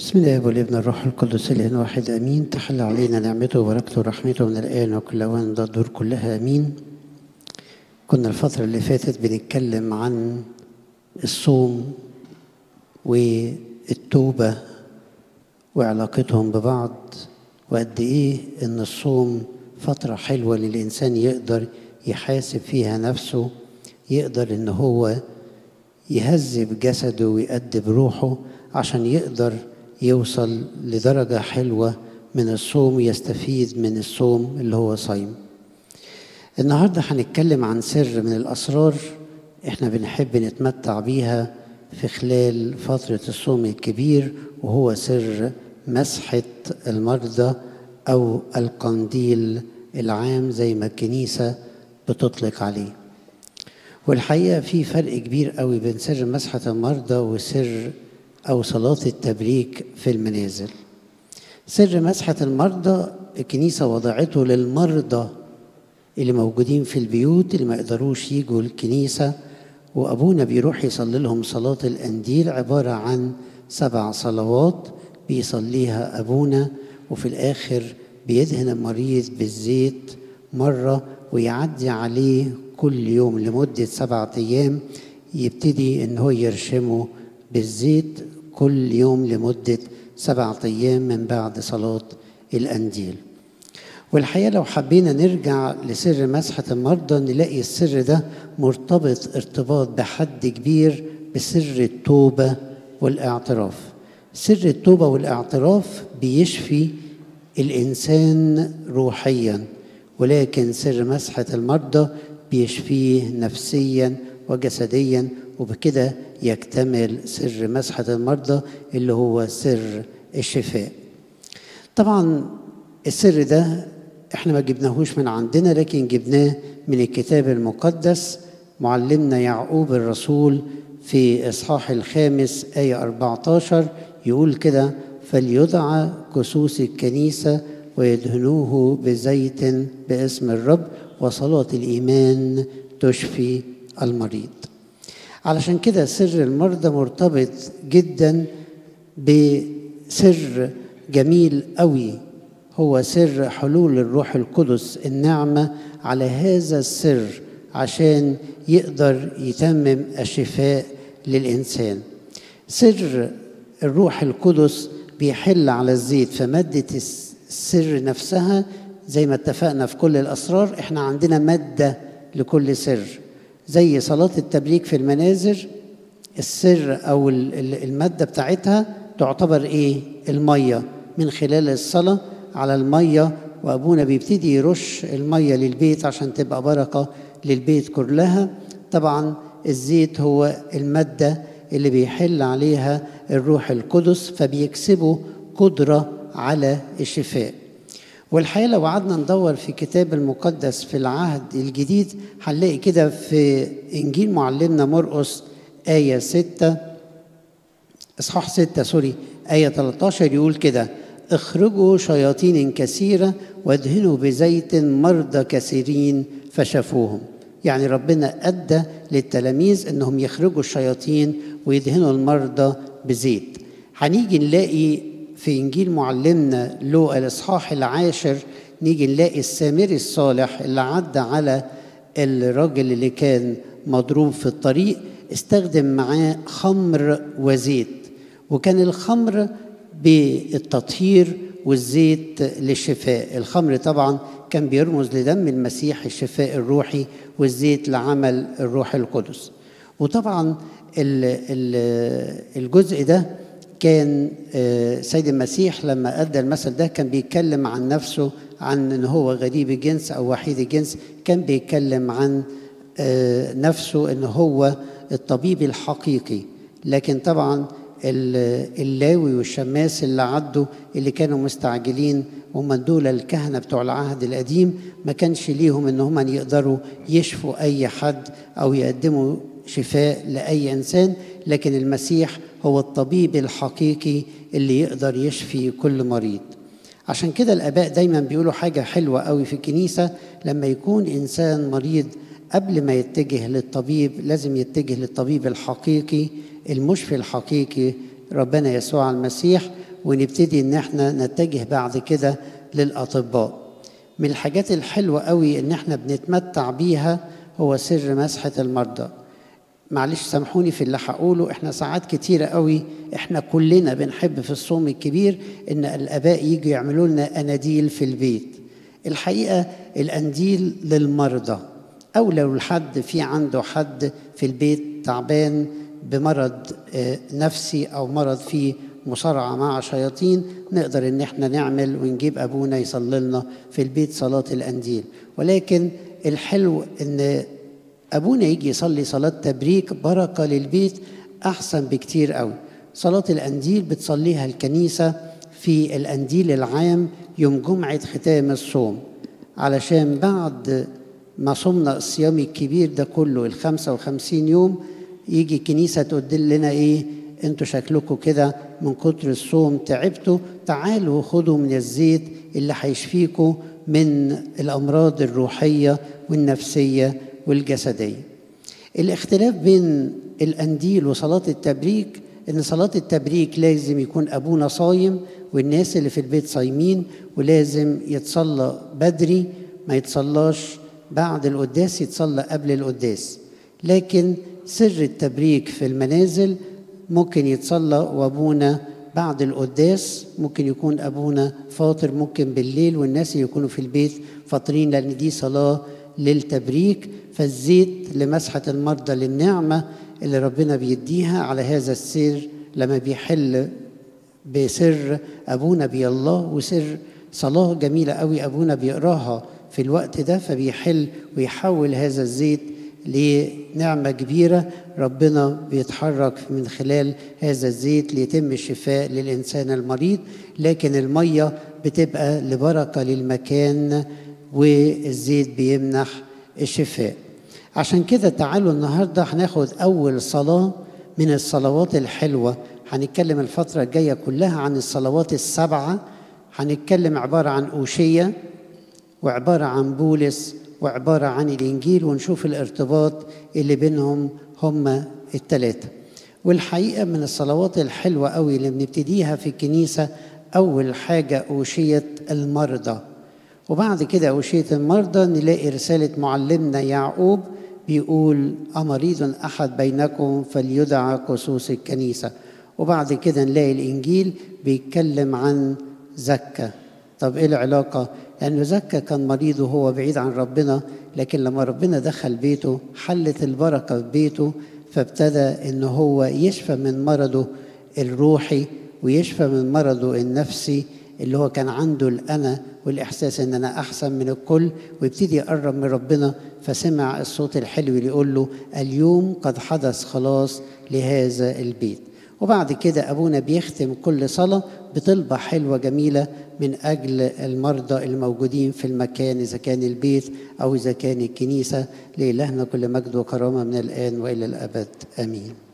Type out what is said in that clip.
بسم الله والابن الروح القدس الاله واحد امين تحل علينا نعمته وبركته ورحمته من الان وكل اوان ده الدور كلها امين كنا الفترة اللي فاتت بنتكلم عن الصوم والتوبة وعلاقتهم ببعض وقد ايه ان الصوم فترة حلوة للإنسان يقدر يحاسب فيها نفسه يقدر ان هو يهذب جسده ويأدب روحه عشان يقدر يوصل لدرجة حلوة من الصوم يستفيد من الصوم اللي هو صيم النهاردة هنتكلم عن سر من الأسرار احنا بنحب نتمتع بيها في خلال فترة الصوم الكبير وهو سر مسحة المرضى أو القنديل العام زي ما الكنيسة بتطلق عليه والحقيقة في فرق كبير قوي بين سر مسحة المرضى وسر أو صلاة التبريك في المنازل سر مسحة المرضى الكنيسة وضعته للمرضى اللي موجودين في البيوت اللي ما يقدروش يجوا الكنيسة وأبونا بيروح يصلي لهم صلاة الأنديل عبارة عن سبع صلوات بيصليها أبونا وفي الآخر بيدهن المريض بالزيت مرة ويعدي عليه كل يوم لمدة سبعة أيام يبتدي إن هو يرشمه بالزيت كل يوم لمدة سبعة أيام من بعد صلاة الأنديل والحقيقة لو حبينا نرجع لسر مسحة المرضى نلاقي السر ده مرتبط ارتباط بحد كبير بسر التوبة والاعتراف سر التوبة والاعتراف بيشفي الإنسان روحيا ولكن سر مسحة المرضى بيشفيه نفسيا وجسديا وبكده يكتمل سر مسحة المرضى اللي هو سر الشفاء طبعا السر ده احنا ما جبناهوش من عندنا لكن جبناه من الكتاب المقدس معلمنا يعقوب الرسول في إصحاح الخامس آية 14 يقول كده فليدعى كسوس الكنيسة ويدهنوه بزيت باسم الرب وصلاة الإيمان تشفي المريض علشان كده سر المرضى مرتبط جدا بسر جميل قوي هو سر حلول الروح القدس النعمة على هذا السر عشان يقدر يتمم الشفاء للإنسان سر الروح القدس بيحل على الزيت فمادة السر نفسها زي ما اتفقنا في كل الأسرار احنا عندنا مادة لكل سر زي صلاة التبريك في المنازل السر أو المادة بتاعتها تعتبر إيه؟ المية من خلال الصلاة على المية وأبونا بيبتدي يرش المية للبيت عشان تبقى بركة للبيت كلها طبعا الزيت هو المادة اللي بيحل عليها الروح القدس فبيكسبه قدرة على الشفاء والحقيقة لو قعدنا ندور في كتاب المقدس في العهد الجديد هنلاقي كده في إنجيل معلمنا مرقس آية ستة إصحاح ستة سوري آية 13 يقول كده اخرجوا شياطين كثيرة وادهنوا بزيت مرضى كثيرين فشفوهم يعني ربنا أدى للتلاميذ أنهم يخرجوا الشياطين ويدهنوا المرضى بزيت هنيجي نلاقي في إنجيل معلمنا لوقا الإصحاح العاشر نيجي نلاقي السامري الصالح اللي عدى على الراجل اللي كان مضروب في الطريق استخدم معاه خمر وزيت وكان الخمر بالتطهير والزيت للشفاء الخمر طبعا كان بيرمز لدم المسيح الشفاء الروحي والزيت لعمل الروح القدس وطبعا الجزء ده كان سيد المسيح لما أدى المثل ده كان بيتكلم عن نفسه عن ان هو غريب الجنس او وحيد الجنس كان بيتكلم عن نفسه ان هو الطبيب الحقيقي لكن طبعا اللاوي والشماس اللي عدوا اللي كانوا مستعجلين هم دول الكهنة بتوع العهد القديم ما كانش ليهم ان هم يقدروا يشفوا اي حد او يقدموا شفاء لاي انسان لكن المسيح هو الطبيب الحقيقي اللي يقدر يشفي كل مريض عشان كده الاباء دايما بيقولوا حاجه حلوه قوي في الكنيسه لما يكون انسان مريض قبل ما يتجه للطبيب لازم يتجه للطبيب الحقيقي المشفي الحقيقي ربنا يسوع المسيح ونبتدي ان احنا نتجه بعد كده للاطباء من الحاجات الحلوه قوي ان احنا بنتمتع بيها هو سر مسحه المرضى معلش سامحوني في اللي هقوله احنا ساعات كتيرة قوي احنا كلنا بنحب في الصوم الكبير ان الاباء يجوا يعملوا لنا اناديل في البيت الحقيقة الانديل للمرضى او لو الحد في عنده حد في البيت تعبان بمرض نفسي او مرض فيه مصارعة مع شياطين نقدر ان احنا نعمل ونجيب ابونا يصلي لنا في البيت صلاة الانديل ولكن الحلو ان ابونا يجي يصلي صلاه تبريك بركه للبيت احسن بكتير قوي صلاه الانديل بتصليها الكنيسه في الانديل العام يوم جمعه ختام الصوم علشان بعد ما صمنا الصيام الكبير ده كله ال 55 يوم يجي الكنيسه تقول لنا ايه انتوا شكلكم كده من كتر الصوم تعبتوا تعالوا خدوا من الزيت اللي هيشفيكم من الامراض الروحيه والنفسيه والجسدية الاختلاف بين الأنديل وصلاة التبريك إن صلاة التبريك لازم يكون أبونا صايم والناس اللي في البيت صايمين ولازم يتصلى بدري ما يتصلاش بعد القداس يتصلى قبل القداس لكن سر التبريك في المنازل ممكن يتصلى وأبونا بعد القداس ممكن يكون أبونا فاطر ممكن بالليل والناس يكونوا في البيت فاطرين لأن دي صلاة للتبريك فالزيت لمسحة المرضى للنعمة اللي ربنا بيديها على هذا السر لما بيحل بسر أبونا بي الله وسر صلاة جميلة قوي أبونا بيقراها في الوقت ده فبيحل ويحول هذا الزيت لنعمة كبيرة ربنا بيتحرك من خلال هذا الزيت ليتم الشفاء للإنسان المريض لكن المية بتبقى لبركة للمكان والزيت بيمنح الشفاء عشان كده تعالوا النهارده هناخد اول صلاه من الصلوات الحلوه هنتكلم الفتره الجايه كلها عن الصلوات السبعه هنتكلم عباره عن اوشيه وعباره عن بولس وعباره عن الانجيل ونشوف الارتباط اللي بينهم هما الثلاثه والحقيقه من الصلوات الحلوه قوي اللي بنبتديها في الكنيسه اول حاجه اوشيه المرضى وبعد كده أوشية المرضى نلاقي رسالة معلمنا يعقوب بيقول أمريض أحد بينكم فليدعى قصوص الكنيسة وبعد كده نلاقي الإنجيل بيتكلم عن زكا طب إيه العلاقة؟ لأنه زكا كان مريض وهو بعيد عن ربنا لكن لما ربنا دخل بيته حلت البركة في بيته فابتدى إن هو يشفى من مرضه الروحي ويشفى من مرضه النفسي اللي هو كان عنده الأنا والإحساس إن أنا أحسن من الكل ويبتدي يقرب من ربنا فسمع الصوت الحلو اللي يقول له اليوم قد حدث خلاص لهذا البيت وبعد كده أبونا بيختم كل صلاة بطلبة حلوة جميلة من أجل المرضى الموجودين في المكان إذا كان البيت أو إذا كان الكنيسة لإلهنا كل مجد وكرامة من الآن وإلى الأبد آمين